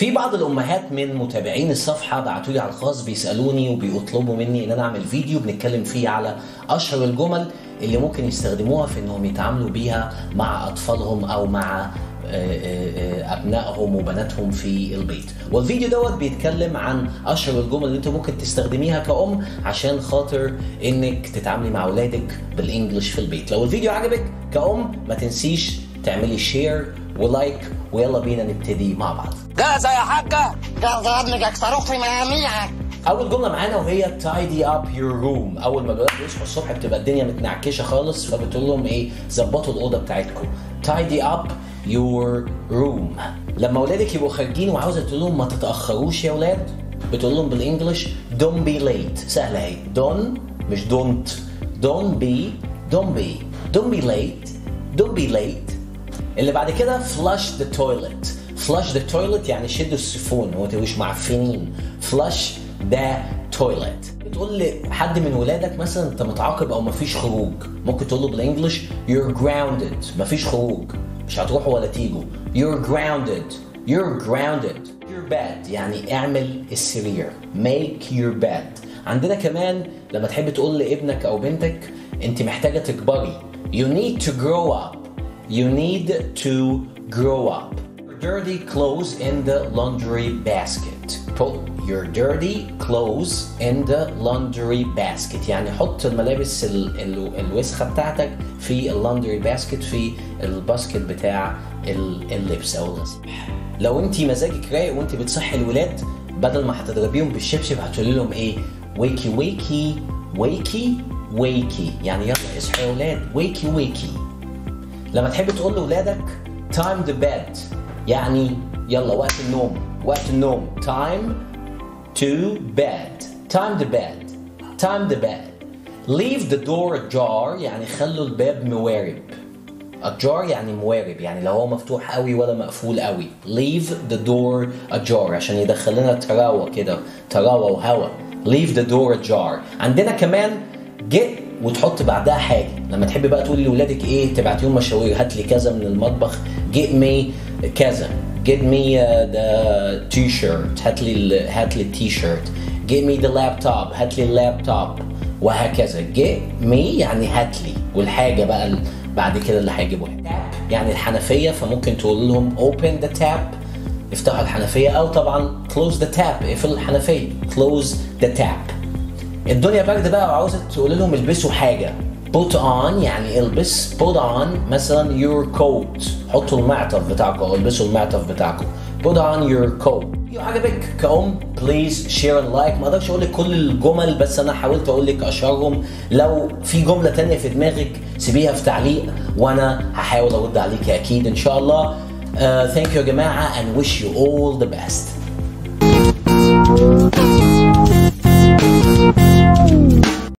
في بعض الامهات من متابعين الصفحه بعتوا لي على الخاص بيسالوني وبيطلبوا مني ان انا اعمل فيديو بنتكلم فيه على اشهر الجمل اللي ممكن يستخدموها في انهم يتعاملوا بيها مع اطفالهم او مع ابنائهم وبناتهم في البيت والفيديو دوت بيتكلم عن اشهر الجمل اللي انت ممكن تستخدميها كأم عشان خاطر انك تتعاملي مع اولادك بالانجلش في البيت لو الفيديو عجبك كأم ما تنسيش تعملي شير ولايك ويلا بينا نبتدي مع بعض جاهزة يا حاجة؟ جاهزة يا ابني جاك صاروخ في مياميها اول جمله معانا وهي tidy up your room اول ما الولاد بيصحوا الصبح بتبقى الدنيا متنعكشه خالص فبتقول لهم ايه ظبطوا الاوضه بتاعتكم tidy up your room لما اولادك يبقوا خارجين وعاوزه تقول لهم ما تتاخروش يا اولاد بتقول لهم بالانجلش don't be late سهله اهي don't مش don't don't be don't be don't be late don't be late اللي بعد كده flush the toilet flush the toilet يعني شدوا السيفون وما تبقوش معفنين flush the toilet بتقول لحد من ولادك مثلا انت متعاقب او مفيش خروج ممكن تقول له بالانجلش you're grounded مفيش خروج مش هتروحوا ولا تيجوا you're grounded you're grounded your bed يعني اعمل السرير make your bed عندنا كمان لما تحب تقول لابنك او بنتك انت محتاجه تكبري you need to grow up you need to grow up dirty clothes in the laundry basket put your dirty clothes in the laundry basket يعني حط الملابس ال- ال- الوسخة بتاعتك في اللندري باسكت في الباسكت بتاع ال- اللبس او الغسيل لو انت مزاجك رايق وانت بتصحي الولاد بدل ما هتضربيهم بالشبشب هتقولي لهم ايه ويكي ويكي ويكي ويكي يعني يلا اصحوا يا ولاد ويكي ويكي لما تحب تقول لاولادك time to bed يعني يلا وقت النوم وقت النوم time to bed time to bed time to bed leave the door ajar يعني خلوا الباب موارب ajar يعني موارب يعني لو هو مفتوح قوي ولا مقفول قوي leave the door ajar عشان يدخل لنا تراوة كده تراوة وهوا leave the door ajar عندنا كمان get وتحط بعدها حاجة لما تحبي بقى تقولي لأولادك إيه تبعتيهم مشاوير هات لي كذا من المطبخ get me كذا get me uh, the t-shirt هات لي ال- هات لي التي-شيرت get me the laptop هات لي اللابتوب وهكذا get me يعني هات لي والحاجة بقى ال- بعد كده اللي هيجيبوها tap يعني الحنفية فممكن تقول لهم open the tap افتحوا الحنفية أو طبعا close the tap اقفل الحنفية close the tap الدنيا برد بقى وعاوزة تقول لهم البسوا حاجة put on يعني البس put on مثلا your coat حطوا المعطف بتاعكم أو البسوا المعطف بتاعكم put on your coat لو عجبك كأم بليز شير اند لايك ما اقدرش اقول لك كل الجمل بس انا حاولت اقول لك اشهرهم لو في جمله تانية في دماغك سيبيها في تعليق وانا هحاول ارد عليك اكيد ان شاء الله ثانك يو يا جماعه and wish you all the best